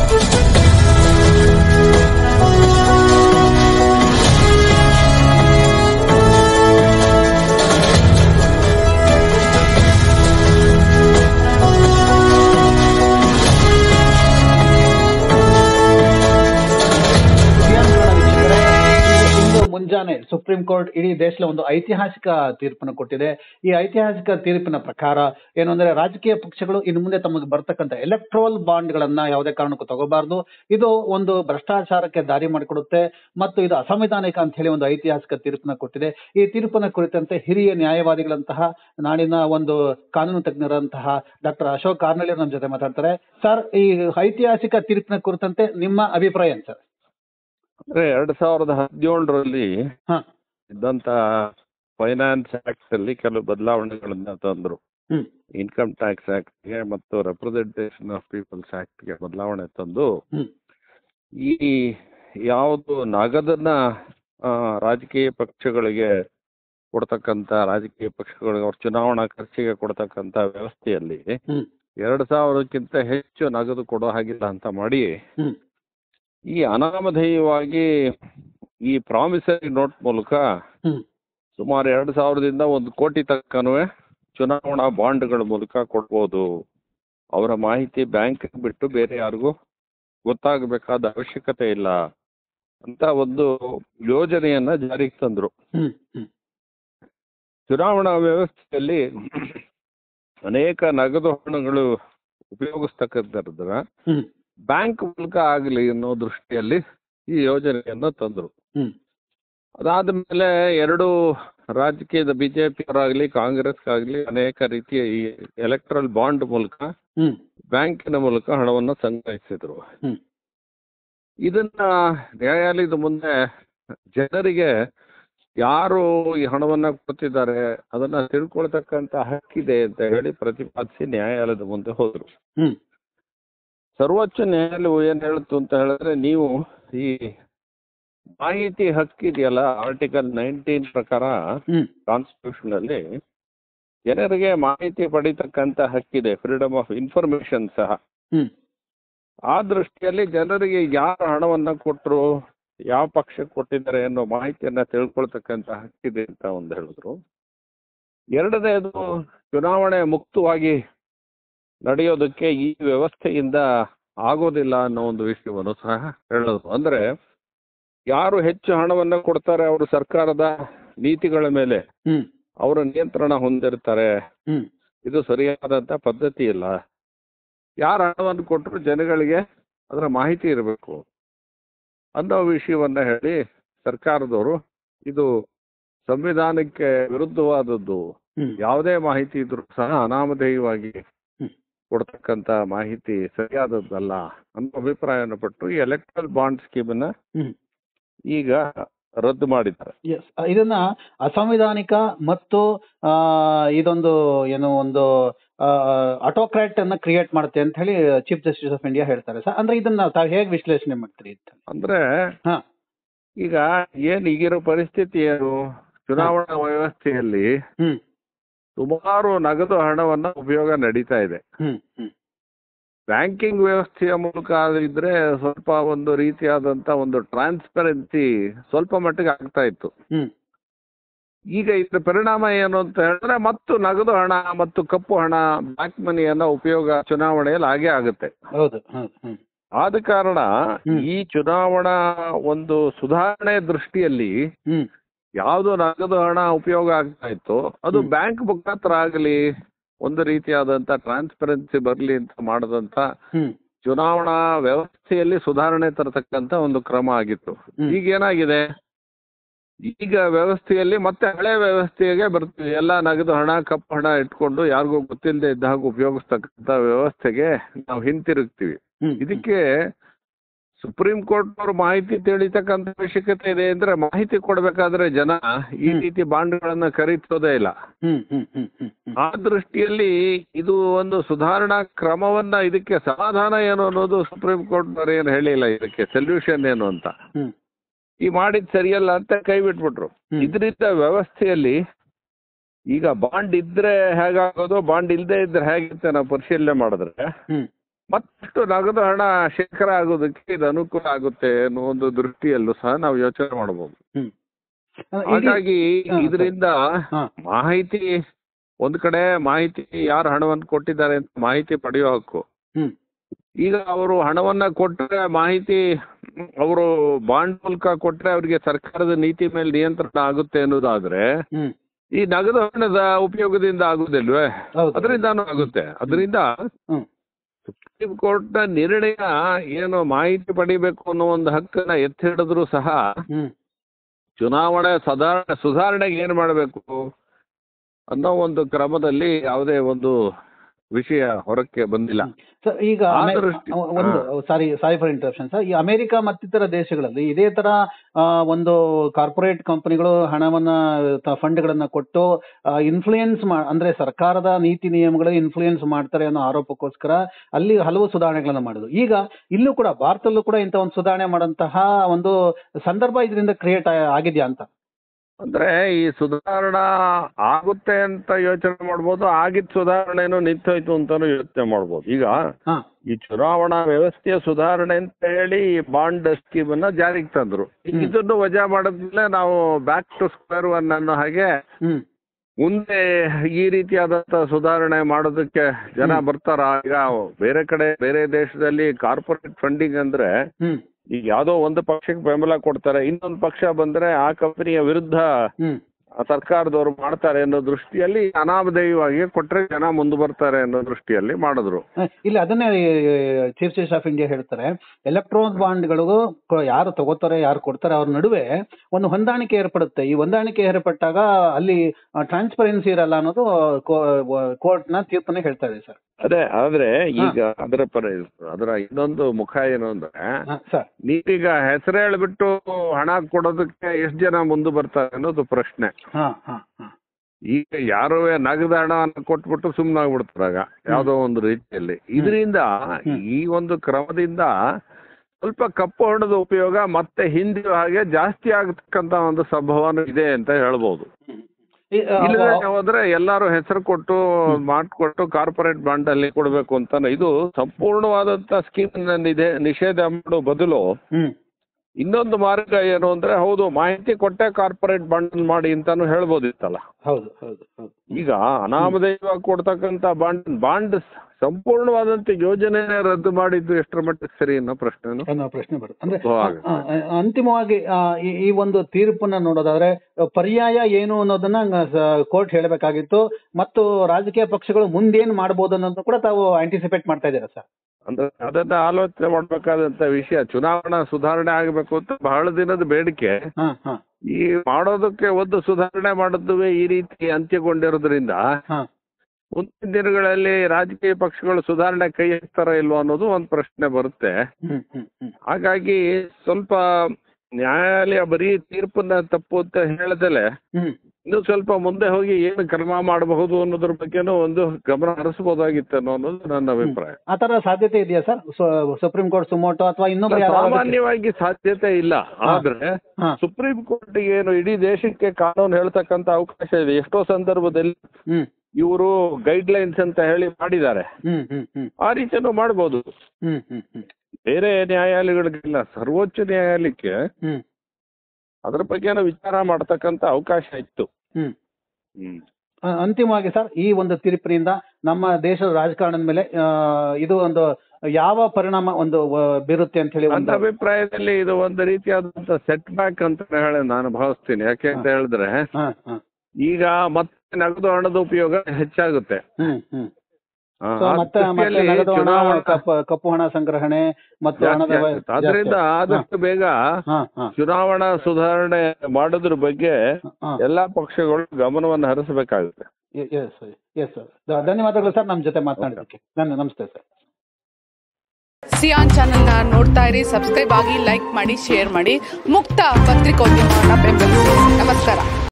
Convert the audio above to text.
ಪ್ರಿಯಾಂಕರಣ ವೀಕ್ಷಕರೇ, ಇಂದು ಮುಂಜಾನೆ supreme court ಇಡೀ ದೇಶದ ಒಂದು ಐತಿಹಾಸಿಕ ತೀರ್ಪನ್ನು ಕೊಟ್ಟಿದೆ ಈ ಐತಿಹಾಸಿಕ ತೀರ್ಪಿನ ಪ್ರಕಾರ ಏನು ಅಂದ್ರೆ ರಾಜಕೀಯ ಪಕ್ಷಗಳು ಇನ್ನು ಮುಂದೆ ತಮಗೆ ಬರ್ತಕ್ಕಂಥ ಎಲೆಕ್ಟ್ರೋಲ್ ಬಾಂಡ್ ಗಳನ್ನ ಯಾವುದೇ ಕಾರಣಕ್ಕೂ ತಗೋಬಾರ್ದು ಇದು ಒಂದು ಭ್ರಷ್ಟಾಚಾರಕ್ಕೆ ದಾರಿ ಮಾಡಿಕೊಡುತ್ತೆ ಮತ್ತು ಇದು ಅಸಂವಿಧಾನಿಕ ಅಂತ ಹೇಳಿ ಒಂದು ಐತಿಹಾಸಿಕ ತೀರ್ಪನ್ನ ಕೊಟ್ಟಿದೆ ಈ ತೀರ್ಪಿನ ಕುರಿತಂತೆ ಹಿರಿಯ ನ್ಯಾಯವಾದಿಗಳಂತಹ ನಾಡಿನ ಒಂದು ಕಾನೂನು ತಜ್ಞರಂತಹ ಡಾಕ್ಟರ್ ಅಶೋಕ್ ಕಾರ್ನಳ್ಳಿ ನಮ್ಮ ಜೊತೆ ಮಾತಾಡ್ತಾರೆ ಸರ್ ಈ ಐತಿಹಾಸಿಕ ತೀರ್ಪಿನ ಕುರಿತಂತೆ ನಿಮ್ಮ ಅಭಿಪ್ರಾಯ ಏನು ಸರ್ ಅಂದ್ರೆ ಎರಡ್ ಸಾವಿರದ ಹದಿನೇಳರಲ್ಲಿ ಹಾ ಇದ್ದಂತ ಫೈನಾನ್ಸ್ ಆಕ್ಟ್ ಅಲ್ಲಿ ಕೆಲವು ಬದಲಾವಣೆಗಳನ್ನ ತಂದ್ರು ಹ್ಮ್ ಇನ್ಕಮ್ ಟ್ಯಾಕ್ಸ್ ಆಕ್ಟ್ಗೆ ಮತ್ತು ರೆಪ್ರೆಸೆಂಟೇಷನ್ ಆಫ್ ಪೀಪಲ್ಸ್ ಆಕ್ಟ್ಗೆ ಬದಲಾವಣೆ ತಂದು ಹ್ಮ್ ಈ ಯಾವುದು ನಗದನ್ನ ಆ, ರಾಜಕೀಯ ಪಕ್ಷಗಳಿಗೆ ಕೊಡ್ತಕ್ಕಂತ ರಾಜಕೀಯ ಪಕ್ಷಗಳಿಗೆ ಅವ್ರ ಚುನಾವಣಾ ಖರ್ಚಿಗೆ ಕೊಡ್ತಕ್ಕಂತ ವ್ಯವಸ್ಥೆಯಲ್ಲಿ ಹ್ಮ್ ಎರಡು ಸಾವಿರಕ್ಕಿಂತ ಹೆಚ್ಚು ನಗದು ಕೊಡೋ ಹಾಗಿಲ್ಲ ಅಂತ ಮಾಡಿ ಹ್ಮ್ ಈ ಅನಾಮಧೇಯವಾಗಿ ಈ ಪ್ರಾಮಿಸರಿ ನೋಟ್ ಮೂಲಕ ಹ್ಮ್ ಸುಮಾರು ಎರಡು ಸಾವಿರದಿಂದ ಒಂದು ಕೋಟಿ ತನಕನೂ ಚುನಾವಣಾ ಬಾಂಡ್ಗಳ ಮೂಲಕ ಕೊಡ್ಬೋದು ಅವರ ಮಾಹಿತಿ ಬ್ಯಾಂಕ್ ಬಿಟ್ಟು ಬೇರೆ ಯಾರಿಗೂ ಗೊತ್ತಾಗಬೇಕಾದ ಅವಶ್ಯಕತೆ ಇಲ್ಲ ಅಂತ ಒಂದು ಯೋಜನೆಯನ್ನ ಜಾರಿಗೆ ತಂದ್ರು ಹ್ಮ್ ಹ್ಮ್ ಚುನಾವಣಾ ವ್ಯವಸ್ಥೆಯಲ್ಲಿ ಅನೇಕ ನಗದು ಹಣಗಳು ಉಪಯೋಗಿಸ್ತಕ್ಕಂಥದ್ದನ್ನ ಹ್ಮ್ ಬ್ಯಾಂಕ್ ಮೂಲಕ ಆಗಲಿ ಅನ್ನೋ ದೃಷ್ಟಿಯಲ್ಲಿ ಈ ಯೋಜನೆಯನ್ನ ತಂದ್ರು ಹ್ಮ್ ಅದಾದ ಮೇಲೆ ಎರಡು ರಾಜಕೀಯದ ಬಿಜೆಪಿ ಅವರಾಗಲಿ ಕಾಂಗ್ರೆಸ್ ಆಗಲಿ ಅನೇಕ ರೀತಿಯ ಈ ಎಲೆಕ್ಟ್ರಲ್ ಬಾಂಡ್ ಮೂಲಕ ಹ್ಮ್ ಬ್ಯಾಂಕಿನ ಮೂಲಕ ಹಣವನ್ನು ಸಂಗ್ರಹಿಸಿದ್ರು ಹ್ಮ್ ಇದನ್ನ ನ್ಯಾಯಾಲಯದ ಮುಂದೆ ಜನರಿಗೆ ಯಾರು ಈ ಹಣವನ್ನ ಕೊಡ್ತಿದ್ದಾರೆ ಅದನ್ನ ತಿಳ್ಕೊಳ್ತಕ್ಕಂತ ಹಕ್ಕಿದೆ ಅಂತ ಹೇಳಿ ಪ್ರತಿಪಾದಿಸಿ ನ್ಯಾಯಾಲಯದ ಮುಂದೆ ಹೋದ್ರು ಹ್ಮ್ ಸರ್ವೋಚ್ಚ ನ್ಯಾಯಾಲಯವು ಏನ್ ಹೇಳ್ತು ಅಂತ ಹೇಳಿದ್ರೆ ನೀವು ಈ ಮಾಹಿತಿ ಹಕ್ಕಿದೆಯಲ್ಲ ಆರ್ಟಿಕಲ್ ನೈನ್ಟೀನ್ ಪ್ರಕಾರ ಹ್ಮ್ ಕಾನ್ಸ್ಟಿಟ್ಯೂಷನ್ ಅಲ್ಲಿ ಜನರಿಗೆ ಮಾಹಿತಿ ಪಡಿತಕ್ಕಂತ ಹಕ್ಕಿದೆ ಫ್ರೀಡಮ್ ಆಫ್ ಇನ್ಫಾರ್ಮೇಶನ್ ಸಹ ಹ್ಮ್ ಆ ದೃಷ್ಟಿಯಲ್ಲಿ ಜನರಿಗೆ ಯಾರು ಹಣವನ್ನ ಕೊಟ್ಟರು ಯಾವ ಪಕ್ಷಕ್ಕೆ ಕೊಟ್ಟಿದ್ದಾರೆ ಅನ್ನೋ ಮಾಹಿತಿಯನ್ನ ತಿಳ್ಕೊಳ್ತಕ್ಕಂತ ಹಕ್ಕಿದೆ ಅಂತ ಒಂದು ಹೇಳಿದ್ರು ಎರಡನೇದು ಚುನಾವಣೆ ಮುಕ್ತವಾಗಿ ನಡೆಯೋದಕ್ಕೆ ಈ ವ್ಯವಸ್ಥೆಯಿಂದ ಆಗೋದಿಲ್ಲ ಅನ್ನೋ ಒಂದು ವಿಷಯವನ್ನು ಸಹ ಹೇಳಿದ್ರು ಅಂದ್ರೆ ಯಾರು ಹೆಚ್ಚು ಹಣವನ್ನ ಕೊಡ್ತಾರೆ ಅವರು ಸರ್ಕಾರದ ನೀತಿಗಳ ಮೇಲೆ ಹ್ಮ್ ಅವರ ನಿಯಂತ್ರಣ ಹೊಂದಿರ್ತಾರೆ ಹ್ಮ್ ಇದು ಸರಿಯಾದಂತ ಪದ್ಧತಿ ಇಲ್ಲ ಯಾರು ಹಣವನ್ನು ಕೊಟ್ಟರು ಜನಗಳಿಗೆ ಅದರ ಮಾಹಿತಿ ಇರಬೇಕು ಅನ್ನೋ ವಿಷಯವನ್ನ ಹೇಳಿ ಸರ್ಕಾರದವರು ಇದು ಸಂವಿಧಾನಕ್ಕೆ ವಿರುದ್ಧವಾದದ್ದು ಹ್ಮ್ ಯಾವುದೇ ಮಾಹಿತಿ ಇದ್ರೂ ಸಹ ಅನಾಮಧೇಯವಾಗಿ ಹ್ಮ್. ಕೊಡ್ತಕ್ಕಂತ ಮಾಹಿತಿ ಸರಿಯಾದದ್ದಲ್ಲ ಅನ್ನೋ ಅಭಿಪ್ರಾಯವನ್ನು ಪಟ್ಟು ಈ ಎಲೆಕ್ಟ್ರಲ್ ಬಾಂಡ್ ಸ್ಕೀಮನ್ನ ಹ್ಮ್ ಈಗ ರದ್ದು ಮಾಡಿದ್ದಾರೆ ಎಸ್ ಇದನ್ನ ಅಸಂವಿಧಾನಿಕ ಮತ್ತು ಆ, ಇದೊಂದು ಏನು ಒಂದು ಆಟೋಕ್ರಾಟ್ ಅನ್ನ ಕ್ರಿಯೇಟ್ ಮಾಡುತ್ತೆ ಅಂತ ಹೇಳಿ ಚೀಫ್ ಜಸ್ಟಿಸ್ ಆಫ್ ಇಂಡಿಯಾ ಹೇಳ್ತಾರೆ ಸರ್ ಅಂದ್ರೆ ಇದನ್ನ ತಾವು ಹೇಗೆ ವಿಶ್ಲೇಷಣೆ ಮಾಡ್ತೀರಿ ಅಂತ ಅಂದ್ರೆ ಹಾ ಈಗ ಏನ್ ಈಗಿರೋ ಪರಿಸ್ಥಿತಿ ಏನು ಚುನಾವಣಾ ವ್ಯವಸ್ಥೆಯಲ್ಲಿ ಹ್ಮ್ ಸುಮಾರು ನಗದು ಹಣವನ್ನ ಉಪಯೋಗ ನಡೀತಾ ಇದೆ ಹ್ಮ್ ಹ್ಮ್ ಬ್ಯಾಂಕಿಂಗ್ ವ್ಯವಸ್ಥೆಯ ಮೂಲಕ ಇದ್ರೆ ಸ್ವಲ್ಪ ಒಂದು ರೀತಿಯಾದಂತ ಒಂದು ಟ್ರಾನ್ಸ್ಪರೆನ್ಸಿ ಸ್ವಲ್ಪ ಮಟ್ಟಿಗೆ ಆಗ್ತಾ ಇತ್ತು ಹ್ಮ್ ಈಗ ಇದ್ರ ಪರಿಣಾಮ ಏನು ಅಂತ ಹೇಳಿದ್ರೆ ಮತ್ತು ನಗದು ಹಣ ಮತ್ತು ಕಪ್ಪು ಹಣ ಬ್ಲಾಕ್ ಮನಿಯನ್ನ ಉಪಯೋಗ ಚುನಾವಣೆಯಲ್ಲಿ ಹಾಗೆ ಆಗುತ್ತೆ ಹೌದು ಹೌದು ಹ್ಮ್ ಆದ ಕಾರಣ ಹ್ಮ್. ಈ ಚುನಾವಣಾ ಒಂದು ಸುಧಾರಣೆ ದೃಷ್ಟಿಯಲ್ಲಿ ಹ್ಮ್ ಯಾವುದು ನಗದು ಹಣ ಉಪಯೋಗ ಆಗ್ತಾ ಇತ್ತು ಅದು ಹ್ಮ್. ಬ್ಯಾಂಕ್ ಮುಖಾಂತರ ಆಗಲಿ ಒಂದು ರೀತಿಯಾದಂತ ಟ್ರಾನ್ಸ್ಪರೆನ್ಸಿ ಬರಲಿ ಅಂತ ಮಾಡದಂತ ಹ್ಮ್ ಚುನಾವಣಾ ವ್ಯವಸ್ಥೆಯಲ್ಲಿ ಸುಧಾರಣೆ ತರತಕ್ಕಂತ ಒಂದು ಕ್ರಮ ಆಗಿತ್ತು ಹ್ಮ್. ಈಗ ಏನಾಗಿದೆ ಈಗ ವ್ಯವಸ್ಥೆಯಲ್ಲಿ ಮತ್ತೆ ಹಳೆ ವ್ಯವಸ್ಥೆಗೆ ಬರ್ತೀವಿ ಎಲ್ಲ ನಗದು ಹಣ ಕಪ್ಪು ಹಣ ಇಟ್ಕೊಂಡು ಯಾರಿಗೂ ಗೊತ್ತಿಲ್ಲದೆ ಇದ್ದ ಹಾಗೆ ಉಪಯೋಗಿಸ್ತಕ್ಕಂಥ ವ್ಯವಸ್ಥೆಗೆ ನಾವು ಹಿಂತಿರುಗ್ತೀವಿ ಹ್ಮ್ ಇದಕ್ಕೆ ಸುಪ್ರೀಂ ಕೋರ್ಟ್ ಅವರು ಮಾಹಿತಿ ತಿಳಿತಕ್ಕಂತ ಅವಶ್ಯಕತೆ ಇದೆ ಅಂದ್ರೆ ಮಾಹಿತಿ ಕೊಡ್ಬೇಕಾದ್ರೆ ಜನ ಈ ಹ್ಮ್. ರೀತಿ ಬಾಂಡ್ಗಳನ್ನ ಖರೀದಿಸೋದೇ ಇಲ್ಲ ಹ್ಮ್ ಹ್ಮ್ ಹ್ಮ್ ಹ್ಮ್ ಹ್ಮ್ ಆ ದೃಷ್ಟಿಯಲ್ಲಿ ಇದು ಒಂದು ಸುಧಾರಣಾ ಕ್ರಮವನ್ನ ಇದಕ್ಕೆ ಸಮಾಧಾನ ಏನು ಅನ್ನೋದು ಸುಪ್ರೀಂ ಕೋರ್ಟ್ ಅವರು ಏನು ಹೇಳಿಲ್ಲ ಇದಕ್ಕೆ ಸೊಲ್ಯೂಷನ್ ಏನು ಅಂತ ಹ್ಮ್ ಈ ಮಾಡಿದ್ ಸರಿಯಲ್ಲ ಅಂತ ಕೈ ಬಿಟ್ಬಿಟ್ರು ಹ್ಮ್. ಇದರಿಂದ ವ್ಯವಸ್ಥೆಯಲ್ಲಿ ಈಗ ಬಾಂಡ್ ಇದ್ರೆ ಹೇಗಾಗೋದು ಬಾಂಡ್ ಇಲ್ಲದೆ ಇದ್ರೆ ಹೇಗಿರುತ್ತೆ ನಾವು ಪರಿಶೀಲನೆ ಮಾಡಿದ್ರೆ ಹ್ಮ್ ಮತ್ತಷ್ಟು ನಗದು ಹಣ ಶೇಖರ ಆಗೋದಕ್ಕೆ ಇದು ಅನುಕೂಲ ಆಗುತ್ತೆ ಅನ್ನೋ ಒಂದು ದೃಷ್ಟಿಯಲ್ಲೂ ಸಹ ನಾವು ಯೋಚನೆ ಮಾಡಬಹುದು ಹ್ಮ್ ಇಡೀ- ಹಾಗಾಗಿ ಹಾ, ಸರಿ. ಇದರಿಂದ ಹಾ ಮಾಹಿತಿ ಒಂದ್ ಕಡೆ ಮಾಹಿತಿ ಯಾರು ಹಣವನ್ನು ಕೊಟ್ಟಿದ್ದಾರೆ ಅಂತ ಮಾಹಿತಿ ಪಡೆಯೋ ಹಕ್ಕು ಹ್ಮ್ ಈಗ ಅವರು ಹಣವನ್ನ ಕೊಟ್ಟರೆ ಮಾಹಿತಿ ಅವರು ಬಾಂಡ್ ಮೂಲಕ ಕೊಟ್ರೆ ಅವರಿಗೆ ಸರ್ಕಾರದ ನೀತಿ ಮೇಲೆ ನಿಯಂತ್ರಣ ಆಗುತ್ತೆ ಅನ್ನೋದಾದ್ರೆ ಹ್ಮ್ ಈ ನಗದು ಹಣದ ಉಪಯೋಗದಿಂದ ಆಗುದಿಲ್ವೇ ಹೌದು ಅದರಿಂದಾನು ಆಗುತ್ತೆ ಅದರಿಂದ ಹ್ಮ್ ಸುಪ್ರೀಂ ಕೋರ್ಟ್ನ ನಿರ್ಣಯ ಏನು ಮಾಹಿತಿ ಪಡಿಬೇಕು ಅನ್ನೋ ಒಂದು ಹಕ್ಕನ್ನ ಎತ್ತಿ ಹಿಡಿದ್ರು ಸಹ ಹ್ಮ್ ಚುನಾವಣೆ ಸುಧಾರಣೆ ಸುಧಾರಣೆಗೆ ಏನು ಮಾಡಬೇಕು ಅನ್ನೋ ಒಂದು ಕ್ರಮದಲ್ಲಿ ಯಾವುದೇ ಒಂದು ವಿಷಯ ಹೊರಕ್ಕೆ ಬಂದಿಲ್ಲ ಸರ್ ಈಗ ಆ ಅಮೆ- ದೃಷ್ಟಿ- ಒಂದು ಹಾ. Sorry sorry for interruption sir ಈ ಅಮೆರಿಕ ಮತ್ತಿತರ ದೇಶಗಳಲ್ಲಿ ಇದೇ ತರ ಆ, ಒಂದು ಕಾರ್ಪೊರೇಟ್ ಕಂಪನಿಗಳು ಹಣವನ್ನ ಫಂಡ್ಗಳನ್ನ ಕೊಟ್ಟು ಇನ್ಫ್ಲೂಯೆನ್ಸ್ ಅಂದ್ರೆ ಸರ್ಕಾರದ ನೀತಿ ನಿಯಮಗಳು ಇನ್ಫ್ಲೂಯೆನ್ಸ್ ಮಾಡ್ತಾರೆ ಅನ್ನೋ ಆರೋಪಕ್ಕೋಸ್ಕರ ಅಲ್ಲಿ ಹಲವು ಸುಧಾರಣೆಗಳನ್ನ ಮಾಡುದು ಈಗ ಇಲ್ಲೂ ಕೂಡ ಭಾರತದಲ್ಲೂ ಕೂಡ ಇಂಥ ಒಂದು ಸುಧಾರಣೆ ಮಾಡುವಂತಹ ಒಂದು ಸಂದರ್ಭ ಇದರಿಂದ ಕ್ರಿಯೇಟ್ ಆಗಿದೆಯಾ ಅಂತ ಅಂದ್ರೆ ಈ ಸುಧಾರಣಾ ಆಗುತ್ತೆ ಅಂತ ಯೋಚನೆ ಮಾಡ್ಬೋದು ಆಗಿದ್ದ ಸುಧಾರಣೆನೂ ನಿಂತೋಯ್ತು ಅಂತಾನು ಯೋಚನೆ ಮಾಡ್ಬೋದು ಈಗ ಹಾ ಈ ಚುನಾವಣಾ ವ್ಯವಸ್ಥೆಯ ಸುಧಾರಣೆ ಅಂತ ಹೇಳಿ ಈ ಬಾಂಡ್ ಸ್ಕೀಮ್ ಅನ್ನ ಜಾರಿಗೆ ತಂದ್ರು ಹ್ಮ್. ಇದನ್ನು ವಜಾ ಮಾಡಿದ್ಮೇಲೆ ನಾವು ಬ್ಯಾಕ್ ಟು ಸ್ಕ್ವೇರ್ ಒನ್ ಅನ್ನೋ ಹಾಗೆ ಹ್ಮ್ ಮುಂದೆ ಈ ರೀತಿಯಾದಂತ ಸುಧಾರಣೆ ಮಾಡೋದಕ್ಕೆ ಜನ ಹ್ಮ್. ಬರ್ತಾರ ಈಗ ಬೇರೆ ಕಡೆ ಬೇರೆ ದೇಶದಲ್ಲಿ ಕಾರ್ಪೊರೇಟ್ ಫಂಡಿಂಗ್ ಅಂದ್ರೆ ಹ್ಮ್ ಈಗ ಯಾವ್ದೋ ಒಂದು ಪಕ್ಷಕ್ಕೆ ಬೆಂಬಲ ಕೊಡ್ತಾರೆ ಇನ್ನೊಂದು ಪಕ್ಷ ಬಂದ್ರೆ ಆ ಕಂಪನಿಯ ವಿರುದ್ಧ ಹ್ಮ್ ಆ ಸರ್ಕಾರದವರು ಮಾಡ್ತಾರೆ ಅನ್ನೋ ದೃಷ್ಟಿಯಲ್ಲಿ ಅನಾಮಧೇಯವಾಗಿ ಕೊಟ್ರೆ ಜನ ಮುಂದೆ ಬರ್ತಾರೆ ಅನ್ನೋ ದೃಷ್ಟಿಯಲ್ಲಿ ಮಾಡಿದ್ರು ಹ, ಇಲ್ಲಿ ಅದನ್ನೇ ಚೀಫ್ ಜಸ್ಟಿಸ್ ಆಫ್ ಇಂಡಿಯಾ ಹೇಳ್ತಾರೆ ಎಲೆಕ್ಟ್ರಾನಿಕ್ ಬಾಂಡ್ಗಳಿಗೂ ಕ- ಯಾರು ತಗೋತಾರೆ ಯಾರು ಕೊಡ್ತಾರೆ ಅವ್ರ ನಡುವೆ ಒಂದು ಹೊಂದಾಣಿಕೆ ಏರ್ಪಡುತ್ತೆ ಈ ಹೊಂದಾಣಿಕೆ ಏರ್ಪಟ್ಟಾಗ ಅಲ್ಲಿ ಟ್ರಾನ್ಸ್ಪರೆನ್ಸಿ ಇರಲ್ಲ ಅನ್ನೋದು ಕೋರ್ಟ್ನ ತೀರ್ಪನ್ನ ಹೇಳ್ತಾ ಇದೆ ಸರ್ ಅದೇ ಆದ್ರೆ ಈಗ ಅದರ ಪರ ಅದರ ಇನ್ನೊಂದು ಮುಖ ಏನು ಅಂದ್ರೆ ಸರ್ ನೀವೀಗ ಹೆಸರು ಹೇಳ್ಬಿಟ್ಟು ಹಣ ಕೊಡೋದಕ್ಕೆ ಎಷ್ಟು ಜನ ಮುಂದೆ ಬರ್ತಾರೆ ಅನ್ನೋದು ಪ್ರಶ್ನೆ ಹಾ ಹಾ ಹಾ ಈಗ ಯಾರೋ ನಗದ ಹಣವನ್ನು ಕೊಟ್ಬಿಟ್ಟು ಸುಮ್ಮನಾಗ್ಬಿಡ್ತಾರಾಗ ಯಾವ್ದೋ ಒಂದು ರೀತಿಯಲ್ಲಿ ಇದರಿಂದ ಹ್ಮ್. ಈ ಒಂದು ಕ್ರಮದಿಂದ ಸ್ವಲ್ಪ ಕಪ್ಪು ಹಣದ ಉಪಯೋಗ ಮತ್ತೆ ಹಿಂದೆ ಹಾಗೆ ಜಾಸ್ತಿ ಆಗತಕ್ಕಂತ ಒಂದು ಸಂಭವನೂ ಇದೆ ಅಂತ ಹೇಳ್ಬೋದು ಈ, ಆ, ಇಲ್ಲದೆ ಹೋದ್ರೆ ಎಲ್ಲಾರು ಹೆಸರು ಕೊಟ್ಟು ಮಾಡ್ಕೊಟ್ಟು ಕಾರ್ಪೊರೇಟ್ ಬಾಂಡ್ ಅಲ್ಲಿ ಕೊಡ್ಬೇಕು ಅಂತ ಇದು ಸಂಪೂರ್ಣವಾದಂತ ಸ್ಕೀಮ್ ನಿಷೇಧ ಮಾಡೋ ಬದಲು ಹ್ಮ್ ಇನ್ನೊಂದು ಮಾರ್ಗ ಏನು ಅಂದ್ರೆ ಹೌದು ಮಾಹಿತಿ ಕೊಟ್ಟೆ ಕಾರ್ಪೊರೇಟ್ ಬಾಂಡ್ ಮಾಡಿ ಅಂತಾನು ಹೇಳ್ಬೋದಿತ್ತಲ್ಲ ಹೌದು ಹೌದು ಹೌದು ಈಗ ಅನಾಮಧೇಯವಾಗಿ ಕೊಡ್ತಕ್ಕಂತ ಬಾಂಡ್ ಬಾಂಡ್ ಸಂಪೂರ್ಣವಾದಂತ ಯೋಜನೆ ರದ್ದು ಮಾಡಿದ್ದು ಎಷ್ಟರ ಮಟ್ಟಿಗೆ ಸರಿ ಅನ್ನೋ ಪ್ರಶ್ನೆನು ಅನ್ನೋ ಪ್ರಶ್ನೆ ಬರುತ್ತೆ ಅಂದ್ರೆ ಓ, ಹಾಗೆ. ಆ, ಆ, ಅಂತಿಮವಾಗಿ ಆ, ಈ- ಈ ಒಂದು ತೀರ್ಪನ್ನ ನೋಡೋದಾದ್ರೆ ಆ, ಪರ್ಯಾಯ ಏನು ಅನ್ನೋದನ್ನ ಕೋರ್ಟ್ ಹೇಳಬೇಕಾಗಿತ್ತು ಮತ್ತು ರಾಜಕೀಯ ಪಕ್ಷಗಳು ಮುಂದೇನ್ ಮಾಡಬಹುದು ಅನ್ನೋದನ್ನ ಕೂಡ ತಾವು ಆಂಟಿಸಿಪೇಟ್ ಮಾಡ್ತಾ ಇದ್ದೀರಾ ಸರ್ ಅಂದ್ರೆ ಅದನ್ನ ಆಲೋಚನೆ ಮಾಡ್ಬೇಕಾದಂತ ವಿಷಯ ಚುನಾವಣಾ ಸುಧಾರಣೆ ಆಗಬೇಕು ಅಂತ ಬಹಳ ದಿನದ ಬೇಡಿಕೆ ಹಾ ಹಾ ಈ ಮಾಡೋದಕ್ಕೆ ಒಂದು ಸುಧಾರಣೆ ಮಾಡಿದ್ದುವೆ ಈ ರೀತಿ ಅಂತ್ಯಗೊಂಡಿರೋದ್ರಿಂದ ಹಾ ಮುಂದಿನ ದಿನಗಳಲ್ಲಿ ರಾಜಕೀಯ ಪಕ್ಷಗಳು ಸುಧಾರಣೆ ಕೈ ಹಾಕ್ತಾರ ಇಲ್ವೋ ಅನ್ನೋದು ಒಂದು ಪ್ರಶ್ನೆ ಬರುತ್ತೆ ಹ್ಮ್ ಹ್ಮ್ ಹ್ಮ್ ಹಾಗಾಗಿ ಸ್ವಲ್ಪ ನ್ಯಾಯಾಲಯ ಬರೀ ತೀರ್ಪನ್ನ ತಪ್ಪು ಅಂತ ಹೇಳದಲೆ ಹ್ಮ್ ಇನ್ನು ಸ್ವಲ್ಪ ಮುಂದೆ ಹೋಗಿ ಏನು ಕ್ರಮ ಮಾಡಬಹುದು ಅನ್ನೋದ್ರ ಬಗ್ಗೆನೂ ಒಂದು ಗಮನ ಹರಿಸಬಹುದಾಗಿತ್ತು ಅನ್ನೋದು ನನ್ನ ಅಭಿಪ್ರಾಯ ಆ ತರ ಸಾಧ್ಯತೆ ಇದೆಯಾ ಸರ್ ಸುಪ್ರೀಂ ಕೋರ್ಟ್ ಸುಮೋಟೋ ಅಥವಾ ಇನ್ನೊಬ್ರು ಯಾರು ಅದಕ್ಕೆ- ಸಾಮಾನ್ಯವಾಗಿ ಸಾಧ್ಯತೆ ಇಲ್ಲ ಹಾ. ಆದ್ರೆ ಹಾ ಸುಪ್ರೀಂ ಕೋರ್ಟ್ ಏನು ಇಡೀ ದೇಶಕ್ಕೆ ಕಾನೂನು ಹೇಳ್ತಕ್ಕಂತ ಅವಕಾಶ ಇದೆ ಎಷ್ಟೋ ಸಂದರ್ಭದಲ್ಲಿ ಹ್ಮ್ ಇವರು ಗೈಡ್ ಲೈನ್ಸ್ ಅಂತ ಹೇಳಿ ಮಾಡಿದ್ದಾರೆ ಹ್ಮ್ ಹ್ಮ್ ಹ್ಮ್ ಆ ರೀತಿನೂ ಮಾಡ್ಬೋದು ಹ್ಮ್ ಹ್ಮ್ ಹ್ಮ್ ಬೇರೆ ನ್ಯಾಯಾಲಯಗಳಿಗಿಲ್ಲ ಸರ್ವೋಚ್ಚ ನ್ಯಾಯಾಲಯಕ್ಕೆ ಹ್ಮ್ ಅದ್ರ ಬಗ್ಗೆನೂ ವಿಚಾರ ಮಾಡ್ತಕ್ಕಂತ ಅವಕಾಶ ಇತ್ತು ಹ್ಮ್ ಹ್ಮ್ ಆ, ಅಂತಿಮವಾಗಿ ಸರ್ ಈ ಒಂದು ತೀರ್ಪಿನಿಂದ ನಮ್ಮ ದೇಶದ ರಾಜಕಾರಣದ ಮೇಲೆ ಆ, ಇದು ಒಂದು ಯಾವ ಪರಿಣಾಮ ಒಂದು ಆ, ಬೀರುತ್ತೆ ಅಂತ ಹೇಳಿ ನನ್ನ ಒಂದು ಅಭಿಪ್ರಾಯದಲ್ಲಿ ಇದು ಒಂದು ರೀತಿಯಾದಂತ ಸೆಟ್ ಬ್ಯಾಕ್ ಅಂತ ಹೇಳಿ ನಾನು ಭಾವಿಸ್ತೀನಿ ಯಾಕೆ ಅಂತ ಹೇಳಿದ್ರೆ ಹಾ ಹಾ ಈಗ ಮತ್ತೆ ನಗದು ಹಣದ ಉಪಯೋಗ ಹೆಚ್ಚಾಗುತ್ತೆ ಹ್ಮ್ ಹ್ಮ್ ಆ, So, ಆ ಮತ್ತೆ ಮತ್ತೆ ದೃಷ್ಟಿಯಲ್ಲಿ ನಗದು ಹಣ ಚುನಾವಣಾ ಕಪ್ಪು ಕಪ್ಪು ಹಣ ಸಂಗ್ರಹಣೆ ಮತ್ತು ಜಾಸ್ತಿ ಹಣದ ವ್ಯ- ಆಗುತ್ತೆ. ಅದರಿಂದ ಜಾಸ್ತಿ. ಆದಷ್ಟು ಬೇಗ ಹಾ ಹಾ ಚುನಾವಣಾ ಸುಧಾರಣೆ ಮಾಡೋದ್ರ ಬಗ್ಗೆ ಹಾ ಎಲ್ಲಾ ಪಕ್ಷಗಳು ಗಮನವನ್ನು ಹರಿಸಬೇಕಾಗುತ್ತೆ ಎಸ್ ಎಸ್ ಸರ್ ಧನ್ಯವಾದಗಳು ಸರ್ ನಮ್ಮ ಜೊತೆ ಮಾತನಾಡಿದ್ದಕ್ಕೆ ಧನ್ಯ ನಮಸ್ತೆ ಸರ್ ಸಿಯಾನ್ ಚಾನೆಲ್ನ ನೋಡ್ತಾ ಇರಿ ಸಬ್ಸ್ಕ್ರೈಬ್ ಆಗಿ ಲೈಕ್ ಮಾಡಿ ಶೇರ್ ಮಾಡಿ ಮುಕ್ತ ಪತ್ರಿಕೋದ್ಯಮವನ್ನು ಬೆಂಬಲಿಸಿ ನಮಸ್ಕಾರ